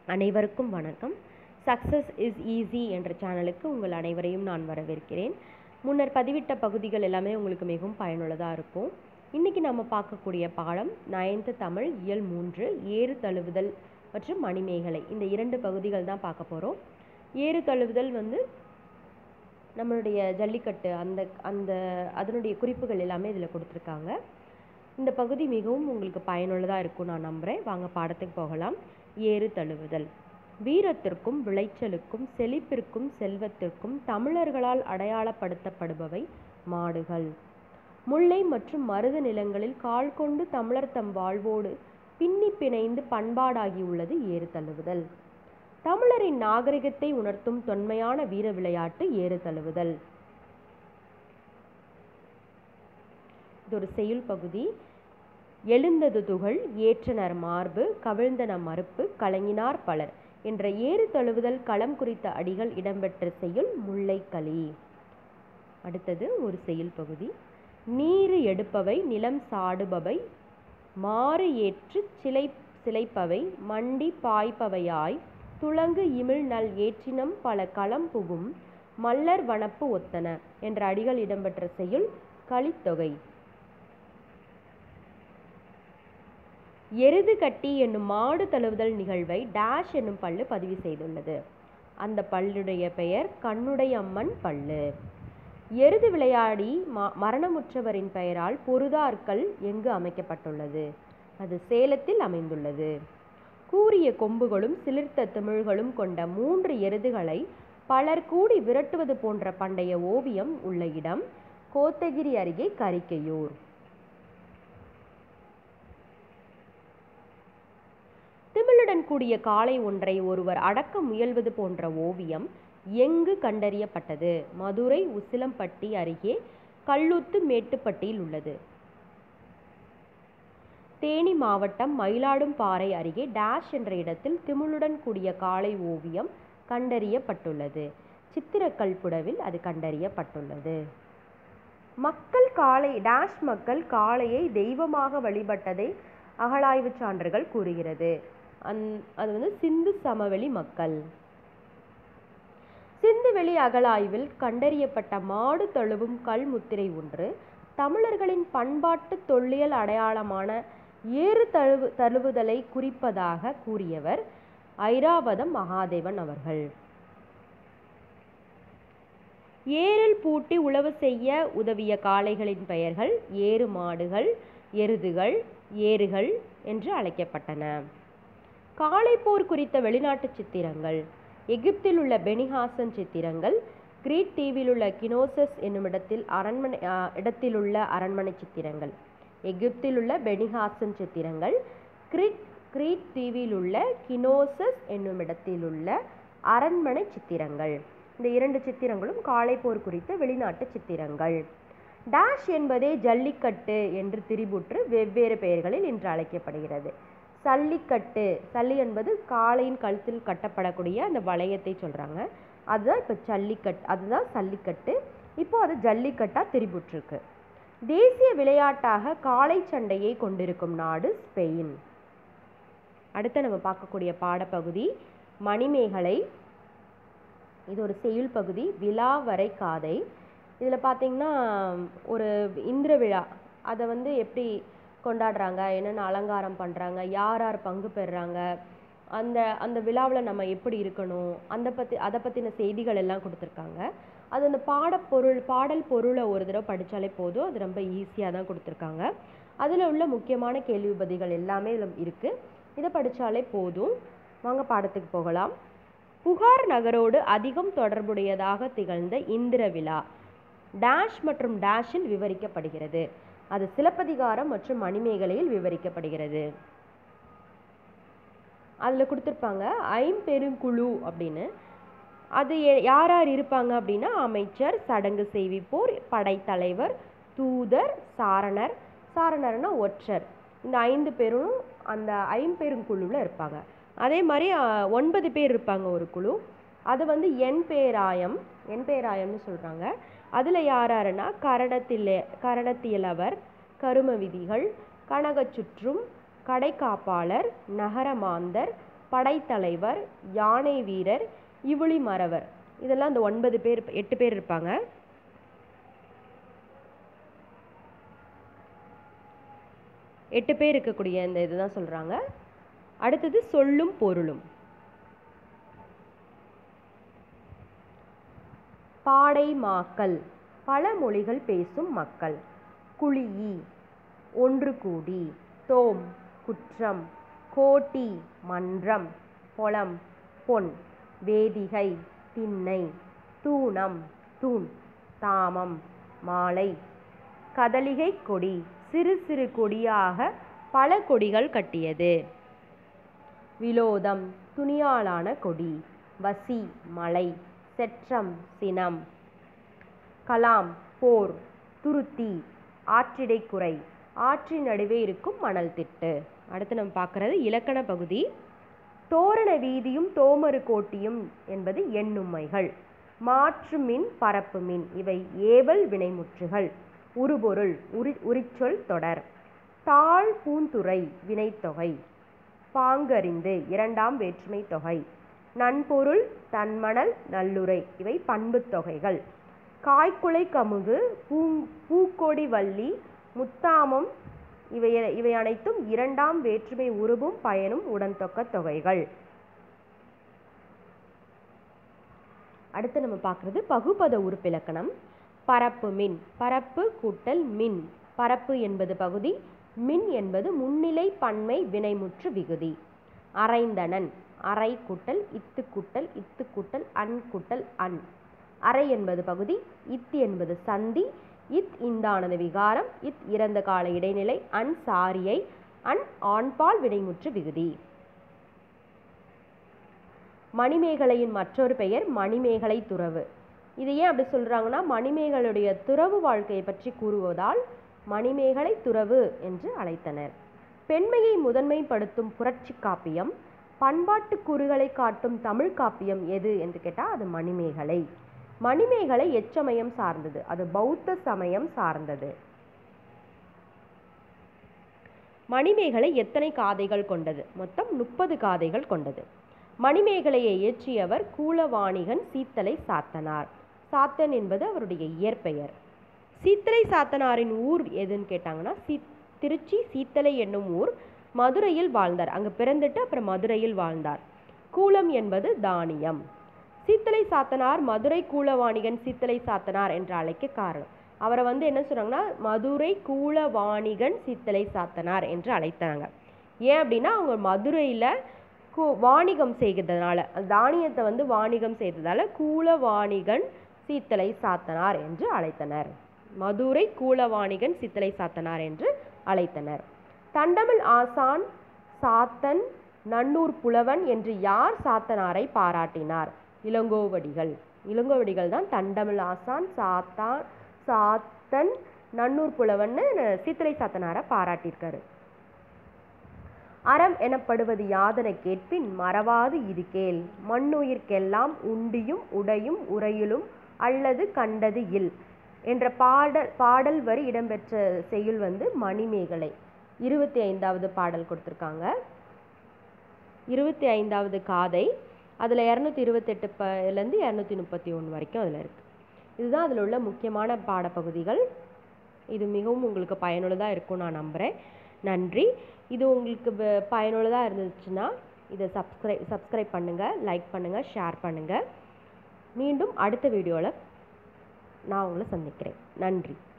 அனைவருக்கும் வணக்கம் success is easy என்ற சேனலுக்கு உங்கள் அனைவரையும் நான் வரவேற்கிறேன் முன்னர் பதிவிட்ட பகுதிகள் எல்லாமே உங்களுக்கு மிகவும் பயனுள்ளதாக இருக்கும் இன்றைக்கி நம்ம பார்க்கக்கூடிய பாடம் நயன்த்து தமிழ் இயல் மூன்று ஏறு தழுவுதல் மற்றும் மணிமேகலை இந்த இரண்டு பகுதிகள் தான் பார்க்க போகிறோம் ஏறு தழுவுதல் வந்து நம்மளுடைய ஜல்லிக்கட்டு அந்த அந்த அதனுடைய குறிப்புகள் எல்லாமே இதில் கொடுத்துருக்காங்க இந்த பகுதி மிகவும் உங்களுக்கு பயனுள்ளதாக இருக்கும் நான் நம்புகிறேன் வாங்க பாடத்துக்கு போகலாம் ஏறு தழுவுதல் வீரத்திற்கும் விளைச்சலுக்கும் செழிப்பிற்கும் செல்வத்திற்கும் தமிழர்களால் அடையாளப்படுத்தப்படுபவை மாடுகள் முல்லை மற்றும் மருத நிலங்களில் கால் கொண்டு தமிழர் தம் வாழ்வோடு பின்னி பிணைந்து பண்பாடாகியுள்ளது ஏறு தழுவுதல் தமிழரின் நாகரிகத்தை உணர்த்தும் தொன்மையான வீர விளையாட்டு ஏறு தழுவுதல் இது ஒரு செய்யுள் பகுதி எழுந்தது துகள் ஏற்றனர் மார்பு கவிழ்ந்தன மறுப்பு கலங்கினார் பலர் என்ற ஏறு தழுவுதல் களம் குறித்த அடிகள் இடம்பெற்ற செய்யுள் முல்லைக்களி அடுத்தது ஒரு செய்யுள் பகுதி நீரு எடுப்பவை நிலம் சாடுபவை மாறு ஏற்று சிலை சிலைப்பவை மண்டி பாய்ப்பவையாய் துளங்கு இமிழ் நல் ஏற்றினம் பல களம் புகும் மல்லர் வனப்பு ஒத்தன என்ற அடிகள் இடம்பெற்ற செய்யுள் களித்தொகை எருது கட்டி என்னும் மாடு தழுவுதல் நிகழ்வை டேஷ் என்னும் பல்லு பதிவு செய்துள்ளது அந்த பல்லுடைய பெயர் கண்ணுடைய அம்மன் பல்லு எருது விளையாடி ம மரணமுற்றவரின் பெயரால் பொருதாற்கள் எங்கு அமைக்கப்பட்டுள்ளது அது சேலத்தில் அமைந்துள்ளது கூரிய கொம்புகளும் சிலிர்த்த திமிழ்களும் கொண்ட மூன்று எருதுகளை பலர் கூடி விரட்டுவது போன்ற பண்டைய ஓவியம் உள்ள இடம் கோத்தகிரி அருகே கரிக்கையூர் திமிழுடன் கூடிய காளை ஒன்றை ஒருவர் அடக்க முயல்வது போன்ற ஓவியம் எங்கு கண்டறியப்பட்டது மதுரை உசிலம்பட்டி அருகே கல்லூத்து மேட்டுப்பட்டியில் உள்ளது தேனி மாவட்டம் மயிலாடும்பாறை அருகே டேஷ் என்ற இடத்தில் திமிழுடன் கூடிய காளை ஓவியம் கண்டறியப்பட்டுள்ளது சித்திரக்கல்புடவில் அது கண்டறியப்பட்டுள்ளது மக்கள் காளை டேஷ் மக்கள் காளையை தெய்வமாக வழிபட்டதை அகழாய்வு சான்றுகள் கூறுகிறது அந் அது வந்து சிந்து சமவெளி மக்கள் சிந்துவெளி அகழாய்வில் கண்டறியப்பட்ட மாடு தழுவும் கல் முத்திரை ஒன்று தமிழர்களின் பண்பாட்டு தொல்லியல் அடையாளமான ஏறு தழுவு தழுவுதலை குறிப்பதாக கூறியவர் ஐராவதம் மகாதேவன் அவர்கள் ஏரில் பூட்டி உழவு செய்ய உதவிய காளைகளின் பெயர்கள் ஏறு மாடுகள் எருதுகள் ஏறுகள் என்று அழைக்கப்பட்டன காளைப்போர் குறித்த வெளிநாட்டு சித்திரங்கள் எகிப்தில் உள்ள பெனிஹாசன் சித்திரங்கள் கிரீட் தீவில் உள்ள கினோசஸ் என்னும் இடத்தில் அரண்மனை இடத்திலுள்ள அரண்மனை சித்திரங்கள் எகிப்தில் உள்ள பெனிஹாசன் சித்திரங்கள் கிரிட் கிரீட் தீவில் உள்ள கினோசஸ் என்னும் இடத்தில் உள்ள அரண்மனை சித்திரங்கள் இந்த இரண்டு சித்திரங்களும் காளைப்போர் குறித்த வெளிநாட்டு சித்திரங்கள் டேஷ் என்பதே ஜல்லிக்கட்டு என்று திரிபுற்று வெவ்வேறு பெயர்களில் இன்று அழைக்கப்படுகிறது சல்லிக்கட்டு சல்லி என்பது காளையின் கழுத்தில் கட்டப்படக்கூடிய அந்த வளையத்தை சொல்கிறாங்க அதுதான் இப்போ ஜல்லிக்கட்டு அதுதான் சல்லிக்கட்டு இப்போ அது ஜல்லிக்கட்டாக திரிபுற்றிருக்கு தேசிய விளையாட்டாக காளை சண்டையை கொண்டிருக்கும் நாடு ஸ்பெயின் அடுத்து நம்ம பார்க்கக்கூடிய பாடப்பகுதி மணிமேகலை இது ஒரு செய்யுள் பகுதி விழா வரை காதை இதில் பார்த்தீங்கன்னா ஒரு இந்திர விழா அதை வந்து எப்படி கொண்டாடுறாங்க என்னென்ன அலங்காரம் பண்ணுறாங்க யார் யார் பங்கு பெறுறாங்க அந்த அந்த விழாவில் நம்ம எப்படி இருக்கணும் அந்த பற்றி அதை பற்றின செய்திகள் எல்லாம் கொடுத்துருக்காங்க அது அந்த பாடப்பொருள் பாடல் பொருளை ஒரு தடவை படித்தாலே போதும் அது ரொம்ப ஈஸியாக தான் கொடுத்துருக்காங்க அதில் உள்ள முக்கியமான கேள்வி பதிகள் எல்லாமே இதில் இருக்குது இதை படித்தாலே போதும் வாங்க பாடத்துக்கு போகலாம் புகார் நகரோடு அதிகம் தொடர்புடையதாக திகழ்ந்த இந்திர விழா டேஷ் மற்றும் டேஷில் விவரிக்கப்படுகிறது அது சிலப்பதிகாரம் மற்றும் மணிமேகலையில் விவரிக்கப்படுகிறது அதில் கொடுத்துருப்பாங்க ஐம்பெருங்குழு அப்படின்னு அது யார் யார் இருப்பாங்க அப்படின்னா அமைச்சர் சடங்கு செய்விப்போர் படைத்தலைவர் தூதர் சாரணர் சாரணர்னா ஒற்றர் இந்த ஐந்து பேரும் அந்த ஐம்பெருங்குழுவில் இருப்பாங்க அதே மாதிரி ஒன்பது பேர் இருப்பாங்க ஒரு குழு அது வந்து என் பேராயம் என் பேராயம்னு சொல்கிறாங்க அதில் யார் யாருன்னா கரணத்தில கரணத்தியலவர் கரும விதிகள் கனகச்சுற்றும் கடைக்காப்பாளர் நகரமாந்தர் படைத்தலைவர் யானை வீரர் இவுளி மறவர் இதெல்லாம் அந்த ஒன்பது பேர் எட்டு பேர் இருப்பாங்க எட்டு பேர் இருக்கக்கூடிய இந்த இதுதான் சொல்றாங்க அடுத்தது சொல்லும் பொருளும் பாடை மாக்கள் பல மொழிகள் பேசும் மக்கள் குழியி ஒன்று கூடி தோம் குற்றம் கோட்டி மன்றம் பொலம் பொன் வேதிகை திண்ணை தூணம் தூண் தாமம் மாலை கதலிகை கொடி சிறு சிறு கொடியாக பல கொடிகள் கட்டியது விலோதம் துணியாலான கொடி வசி மலை செற்றம் சினம் கலாம் போர் துருத்தி ஆற்றிடைக்குறை ஆற்றின் நடுவே இருக்கும் மணல் திட்டு அடுத்து நம்ம பார்க்கறது இலக்கண பகுதி தோரண வீதியும் தோமரு கோட்டியும் என்பது எண்ணுமைகள் மாற்று மின் பரப்பு மின் இவை ஏவல் வினைமுற்றுகள் உருபொருள் உரி உரிச்சொல் தொடர் தாழ் பூந்துறை வினைத்தொகை பாங்கறிந்து இரண்டாம் வேற்றுமை தொகை நன்பொருள் தன்மணல் நல்லுரை இவை பண்புத் தொகைகள் காய்க்குலை கமுகு பூ பூக்கொடி வள்ளி முத்தாமம் இவை இவை அனைத்தும் இரண்டாம் வேற்றுமை உருவும் பயனும் உடன்தொக்க தொகைகள் அடுத்து நம்ம பார்க்குறது பகுபத உறுப்பிலக்கணம் பரப்பு மின் பரப்பு கூட்டல் மின் பரப்பு என்பது பகுதி மின் என்பது முன்னிலை பன்மை வினைமுற்று விகுதி அரைந்தனன் அரை கூட்டல் இத்து கூட்டல் இத்து கூட்டல் அன் கூட்டல் அன் அரை என்பது பகுதி இத் என்பது சந்தி இத் இந்தானது விகாரம் இத் இறந்த கால இடைநிலை அன் சாரியை அன் ஆண்பால் வினைமுற்று விகுதி மணிமேகலையின் மற்றொரு பெயர் மணிமேகலை துறவு இது ஏன் அப்படி சொல்றாங்கன்னா மணிமேகலையுடைய துறவு வாழ்க்கையை பற்றி கூறுவதால் மணிமேகலை துறவு என்று அழைத்தனர் பெண்மையை முதன்மைப்படுத்தும் புரட்சி காப்பியம் பண்பாட்டு கூறுகளை காட்டும் தமிழ் காப்பியம் எது என்று கேட்டால் அது மணிமேகலை மணிமேகலை எச்சமயம் சார்ந்தது அது பௌத்த சமயம் சார்ந்தது மணிமேகலை எத்தனை காதைகள் கொண்டது மொத்தம் முப்பது காதைகள் கொண்டது மணிமேகலையை இயற்றியவர் கூலவாணிகன் சீத்தலை சாத்தனார் சாத்தன் என்பது அவருடைய இயற்பெயர் சீத்தலை சாத்தனாரின் ஊர் எதுன்னு கேட்டாங்கன்னா சி திருச்சி சீத்தலை என்னும் ஊர் மதுரையில் வாழ்ந்தார் அங்கு பிறந்துட்டு அப்புறம் மதுரையில் வாழ்ந்தார் கூலம் என்பது தானியம் சீத்தலை சாத்தனார் மதுரை கூலவாணிகன் சீத்தலை சாத்தனார் என்று அழைக்க காரணம் அவரை வந்து என்ன சொல்றாங்கன்னா மதுரை கூலவாணிகன் சீத்தலை சாத்தனார் என்று அழைத்தாங்க ஏன் அப்படின்னா அவங்க மதுரையில் கூ வாணிகம் செய்கிறதுனால அந்த தானியத்தை வந்து வாணிகம் செய்ததால கூலவாணிகன் சீத்தலை சாத்தனார் என்று அழைத்தனர் மதுரை கூலவாணிகன் சித்தலை சாத்தனார் என்று அழைத்தனர் தண்டமிழ் ஆசான் சாத்தன் நன்னூர் புலவன் என்று யார் சாத்தனாரை பாராட்டினார் இளங்கோவடிகள் இளங்கோவடிகள் தான் தண்டமிழ் ஆசான் சாத்தான் சாத்தன் நன்னூர் புலவன்னு சித்திரை சாத்தனாரை பாராட்டியிருக்காரு அறம் எனப்படுவது யாதன கேட்பின் மறவாது இது கேள் மண்ணுயிர்க்கெல்லாம் உண்டியும் உடையும் உரையிலும் அல்லது கண்டது இல் என்ற பாடல் பாடல் வரி இடம்பெற்ற செய்யுள் வந்து மணிமேகலை இருபத்தி ஐந்தாவது பாடல் கொடுத்துருக்காங்க இருபத்தி ஐந்தாவது காதை அதில் இரநூத்தி இருபத்தெட்டு பலேருந்து இரநூத்தி முப்பத்தி ஒன்று வரைக்கும் அதில் இருக்குது இதுதான் அதில் உள்ள முக்கியமான பாடப்பகுதிகள் இது மிகவும் உங்களுக்கு பயனுள்ளதாக இருக்கும் நான் நம்புகிறேன் நன்றி இது உங்களுக்கு ப- பயனுள்ளதாக இருந்துச்சுன்னா இதை சப்ஸ்கிரைப் சப்ஸ்கிரைப் பண்ணுங்கள் லைக் பண்ணுங்கள் ஷேர் பண்ணுங்கள் மீண்டும் அடுத்த வீடியோவில் நான் உங்களை சந்திக்கிறேன் நன்றி